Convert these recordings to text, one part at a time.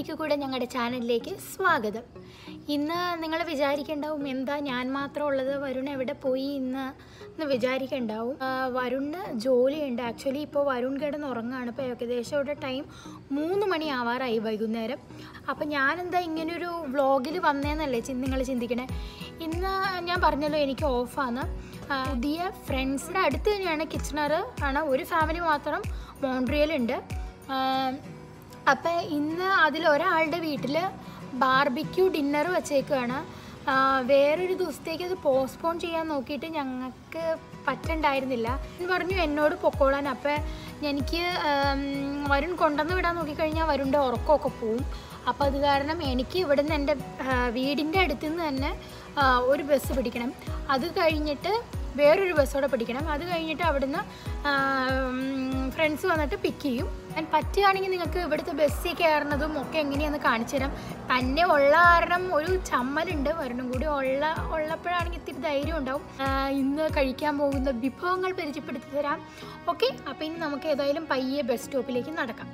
ഒരിക്കൽ കൂടെ ഞങ്ങളുടെ ചാനലിലേക്ക് സ്വാഗതം ഇന്ന് നിങ്ങൾ വിചാരിക്കണ്ടാവും എന്താ ഞാൻ മാത്രം ഉള്ളത് വരുൺ എവിടെ പോയി ഇന്ന് എന്ന് വിചാരിക്കണ്ടാവും ആ, വരുണിന് ജോലിയുണ്ട് ആക്ച്വലി ഇപ്പോൾ വരുൺ കിടന്ന് ഉറങ്ങുകയാണ് ഇപ്പോൾ ഏകദേശം ഇവിടെ ടൈം മൂന്ന് മണി ആവാറായി വൈകുന്നേരം അപ്പം ഞാനെന്താ ഇങ്ങനൊരു വ്ളോഗിൽ വന്നേന്നല്ലേ നിങ്ങൾ ചിന്തിക്കണേ ഇന്ന് ഞാൻ പറഞ്ഞല്ലോ എനിക്ക് ഓഫാണ് ആ, പുതിയ ഫ്രണ്ട്സിൻ്റെ അടുത്ത് തന്നെയാണ് കിച്ചണർ ആണ് ഒരു ഫാമിലി മാത്രം മോൺട്രിയലുണ്ട് അപ്പം ഇന്ന് അതിൽ ഒരാളുടെ വീട്ടിൽ ബാർബിക്യൂ ഡിന്നർ വെച്ചേക്കുകയാണ് ആ, വേറൊരു ദിവസത്തേക്ക് അത് പോസ്റ്റ്പോൺ ചെയ്യാൻ നോക്കിയിട്ട് ഞങ്ങൾക്ക് പറ്റണ്ടായിരുന്നില്ല ഞാൻ പറഞ്ഞു എന്നോട് പൊക്കോളാൻ അപ്പം എനിക്ക് ഉം, വരുൺ കൊണ്ടുവന്ന് വിടാൻ നോക്കിക്കഴിഞ്ഞാൽ വരുണിൻ്റെ ഉറക്കമൊക്കെ പോവും അപ്പോൾ അത് കാരണം എനിക്ക് ഇവിടുന്ന് എൻ്റെ വീടിൻ്റെ അടുത്ത് നിന്ന് തന്നെ ആ, ഒരു ബസ് പിടിക്കണം അത് കഴിഞ്ഞിട്ട് വേറൊരു ബസ്സോടെ പിടിക്കണം അത് കഴിഞ്ഞിട്ട് അവിടുന്ന് ഫ്രണ്ട്സ് വന്നിട്ട് പിക്ക് ചെയ്യും ഞാൻ പറ്റുകയാണെങ്കിൽ നിങ്ങൾക്ക് ഇവിടുത്തെ ബസ്സിൽ കയറുന്നതും ഒക്കെ എങ്ങനെയാണെന്ന് കാണിച്ചു തരാം തന്നെ ഉള്ള കാരണം ഒരു ചമ്മലുണ്ട് വരണം കൂടി ഉള്ള ഉള്ളപ്പോഴാണെങ്കിൽ ഇത്തിരി ധൈര്യം ഉണ്ടാവും ആ, ഇന്ന് കഴിക്കാൻ പോകുന്ന വിഭവങ്ങൾ പരിചയപ്പെടുത്തി തരാം ഓക്കെ അപ്പോൾ ഇനി നമുക്ക് ഏതായാലും പയ്യെ ബസ് സ്റ്റോപ്പിലേക്ക് നടക്കാം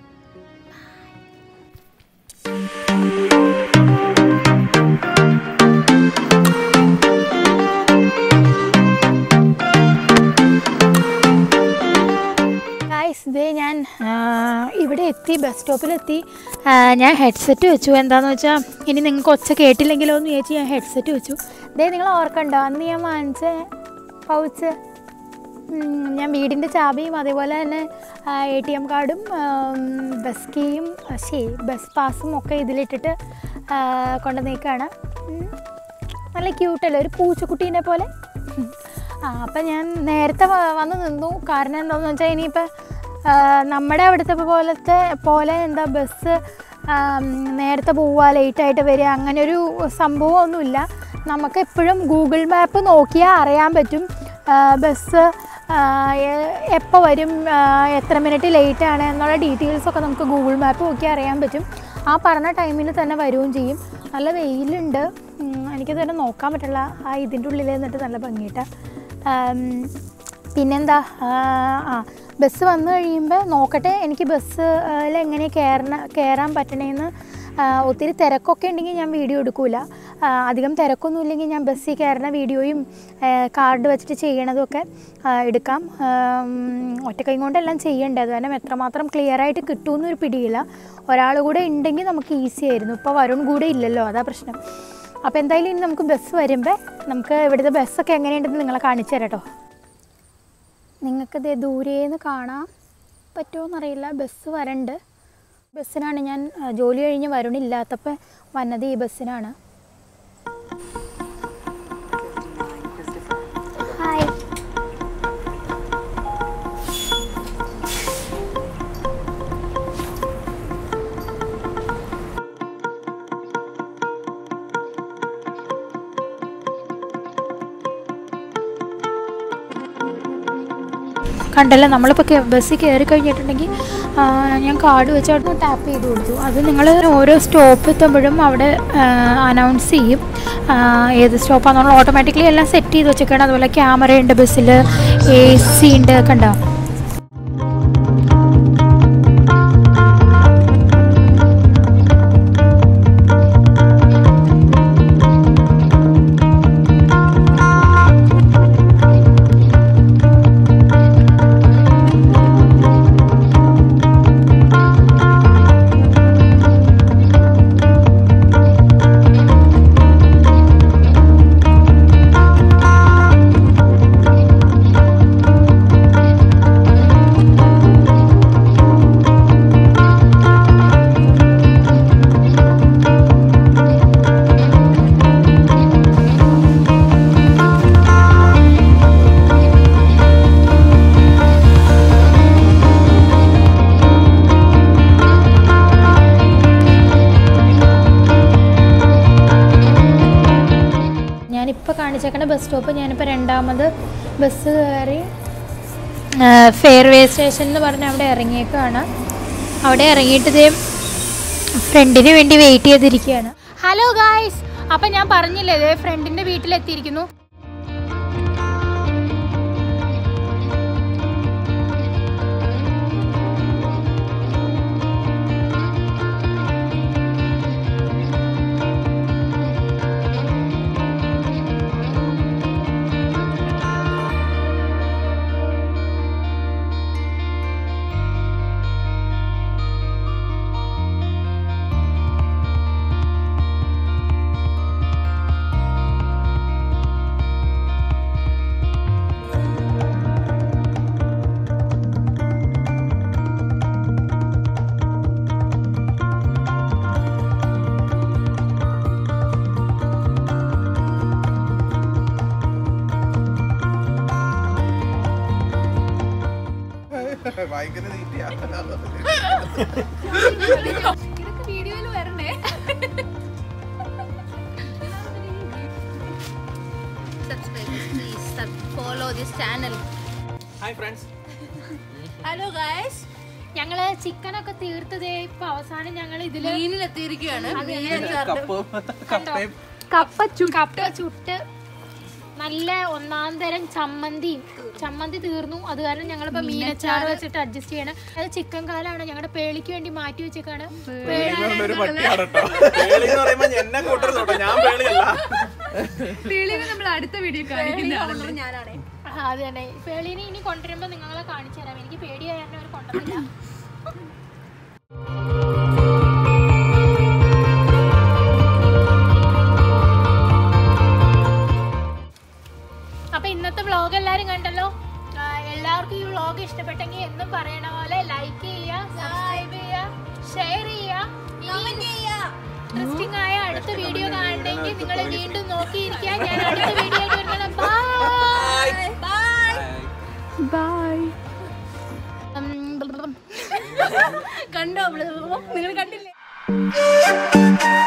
ഗായ്സ് ഇതേ ഞാൻ ആ, ഇവിടെ എത്തി ബസ് സ്റ്റോപ്പിലെത്തി ആ, ഞാൻ ഹെഡ്സെറ്റ് വെച്ചു എന്താണെന്ന് വെച്ചാൽ ഇനി നിങ്ങൾക്ക് ഒച്ച കേട്ടില്ലെങ്കിലോ എന്ന് ചോദിച്ച് ഞാൻ ഹെഡ്സെറ്റ് വെച്ചു ഇതേ നിങ്ങൾ ഓർക്കണ്ടോ അന്ന് ഞാൻ വാങ്ങിച്ച പൗച്ച് ഉം, ഞാൻ വീടിൻ്റെ ചാവിയും അതേപോലെ തന്നെ എ ടി എം കാർഡും ബസ് കീയും ശരി ബസ് പാസും ഒക്കെ ഇതിലിട്ടിട്ട് കൊണ്ടു നീക്കാണ് നല്ല ക്യൂട്ടല്ലേ ഒരു പൂച്ചക്കുട്ടീനെ പോലെ ഉം. ആ അപ്പം ഞാൻ നേരത്തെ വ- വന്ന് നിന്നു കാരണം എന്താണെന്ന് വെച്ചാൽ ഇനിയിപ്പോൾ നമ്മുടെ അവിടുത്തെ പോലത്തെ പോലെ എന്താ ബസ് ആം, നേരത്തെ പോവുക ലേറ്റായിട്ട് വരിക അങ്ങനെ ഒരു സംഭവമൊന്നുമില്ല നമുക്ക് എപ്പോഴും ഗൂഗിൾ മാപ്പ് നോക്കിയാൽ അറിയാൻ പറ്റും ആ, ബസ് എപ്പോൾ വരും ആ, എത്ര മിനിറ്റ് ലേറ്റ് ആണ് എന്നുള്ള ഡീറ്റെയിൽസൊക്കെ നമുക്ക് ഗൂഗിൾ മാപ്പ് നോക്കിയാൽ അറിയാൻ പറ്റും ആ പറഞ്ഞ ടൈമിന് തന്നെ വരികയും ചെയ്യും നല്ല വെയിലുണ്ട് ഉം, എനിക്കത് തന്നെ നോക്കാൻ പറ്റില്ല ആ ഇതിൻ്റെ ഉള്ളിൽ നിന്നിട്ട് നല്ല ഭംഗിയിട്ടാ പിന്നെന്താ ആ, ആ ബസ് വന്നു കഴിയുമ്പോൾ നോക്കട്ടെ എനിക്ക് ബസ്സിൽ എങ്ങനെ കയറണ കയറാൻ പറ്റണേന്ന് ആ, ഒത്തിരി തിരക്കൊക്കെ ഉണ്ടെങ്കിൽ ഞാൻ വീഡിയോ എടുക്കൂല ആ, അധികം തിരക്കൊന്നും ഇല്ലെങ്കിൽ ഞാൻ ബസ്സിൽ കയറുന്ന വീഡിയോയും കാർഡ് വെച്ചിട്ട് ചെയ്യണതൊക്കെ ആ, എടുക്കാം ഒറ്റ കൈ കൊണ്ടെല്ലാം ചെയ്യണ്ടേ അത് കാരണം എത്രമാത്രം ക്ലിയർ ആയിട്ട് കിട്ടുമെന്നൊരു പിടിയില്ല ഒരാൾ കൂടെ ഉണ്ടെങ്കിൽ നമുക്ക് ഈസി ആയിരുന്നു ഇപ്പോൾ വരുൺ കൂടെ ഇല്ലല്ലോ അതാ പ്രശ്നം അപ്പോൾ എന്തായാലും ഇനി നമുക്ക് ബസ് വരുമ്പോൾ നമുക്ക് ഇവിടുത്തെ ബസ്സൊക്കെ എങ്ങനെയുണ്ടെന്ന് നിങ്ങളെ കാണിച്ചു തരാം കേട്ടോ നിങ്ങൾക്കിത് ദൂരേന്ന് കാണാൻ പറ്റുമോയെന്നറിയില്ല ബസ് വരണ്ട് ബസ്സിനാണ് ഞാൻ ആ, ജോലി കഴിഞ്ഞ് വരുണില്ലാത്തപ്പോൾ വന്നത് ഈ ബസ്സിനാണ് ഹായ് കണ്ടല്ലോ നമ്മളിപ്പോൾ കേ- ബസ്സിൽ കയറി കഴിഞ്ഞിട്ടുണ്ടെങ്കിൽ ആ, ഞാൻ കാർഡ് വെച്ച് അവിടെ ടാപ്പ് ചെയ്ത് കൊടുത്തു അത് നിങ്ങൾ ഓരോ സ്റ്റോപ്പ് എത്തുമ്പോഴും അവിടെ അനൗൺസ് ചെയ്യും ആ, ഏത് സ്റ്റോപ്പാണെന്നുള്ള ഓട്ടോമാറ്റിക്കലി എല്ലാം സെറ്റ് ചെയ്ത് വെച്ചേക്കാണ് അതുപോലെ ക്യാമറ ഉണ്ട് ബസ്സിൽ എ സി ഉണ്ട് കണ്ടോ ഞാനിപ്പോൾ കാണിച്ചേക്കണ ബസ് സ്റ്റോപ്പ് ഞാനിപ്പോൾ രണ്ടാമത് ബസ് കയറി ഫെയർവേ സ്റ്റേഷൻ എന്ന് പറഞ്ഞ് അവിടെ ഇറങ്ങിയേക്കാണ് അവിടെ ഇറങ്ങിയിട്ട് ഇതേ ഫ്രണ്ടിന് വേണ്ടി വെയിറ്റ് ചെയ്തിരിക്കുകയാണ് ഹലോ ഗായ്സ് അപ്പം ഞാൻ പറഞ്ഞില്ലേ ഇതേ ഫ്രണ്ടിൻ്റെ വീട്ടിലെത്തിയിരിക്കുന്നു ഭയങ്കര തീറ്റയാ ഇതൊക്കെ വീഡിയോയിൽ വരണേ follow this channel hi friends hello guys ഞങ്ങള് ചിക്കനൊക്കെ തീർത്തതേ ഇപ്പൊ അവസാനം ഞങ്ങൾ ഇതില് മീനിലെത്തിയിരിക്കുകയാണ് കപ്പും കപ്പയും കപ്പ ചു- കപ്പ ചുട്ട് നല്ല ഒന്നാം തരം ചമ്മന്തിയും ചമ്മന്തി തീർന്നു അത് കാരണം ഞങ്ങളിപ്പോ മീനച്ചാറ് വെച്ചിട്ട് അഡ്ജസ്റ്റ് ചെയ്യണം അത് ചിക്കൻ കാലാണ് ഞങ്ങളുടെ പേളിക്ക് വേണ്ടി മാറ്റി വെച്ചേക്കാണ് പേളികൊണ്ട് ഒരു പട്ടിയാണ് കേട്ടോ പേളി എന്ന് പറയുമ്പോ എന്നെ കൂട്ടരുത് കേട്ടോ ഞാൻ പേളിയല്ല പീളിനെ നമ്മൾ അടുത്ത വീഡിയോ കാണിക്കുന്നതാണല്ലോ ഞാനാണേ ആ, അത് തന്നെ പേളിനെ ഇനി കൊണ്ടുവരുമ്പോ നിങ്ങളെ കാണിച്ചു തരാം എനിക്ക് പേടിയായ കാരണം അവർ കൊണ്ടുവന്നില്ല അപ്പൊ ഇന്നത്തെ വ്ളോഗ് എല്ലാരും കണ്ടല്ലോ ആ, എല്ലാവർക്കും ഈ വ്ളോഗ് ഇഷ്ടപ്പെട്ടെങ്കിൽ എന്നും പറയണ പോലെ ലൈക്ക് ചെയ്യുക സബ്സ്ക്രൈബ് ചെയ്യുക ഷെയർ ചെയ്യുക ഇൻട്രസ്റ്റിംഗ് ആയ അടുത്ത വീഡിയോ കാണണമെങ്കിൽ നിങ്ങൾ വീണ്ടും നോക്കിയിരിക്കുക ഞാൻ അടുത്ത വീഡിയോ ആയിട്ട് വരുന്നത് ബൈ ബൈ കണ്ടോ നിങ്ങൾ കണ്ടില്ലേ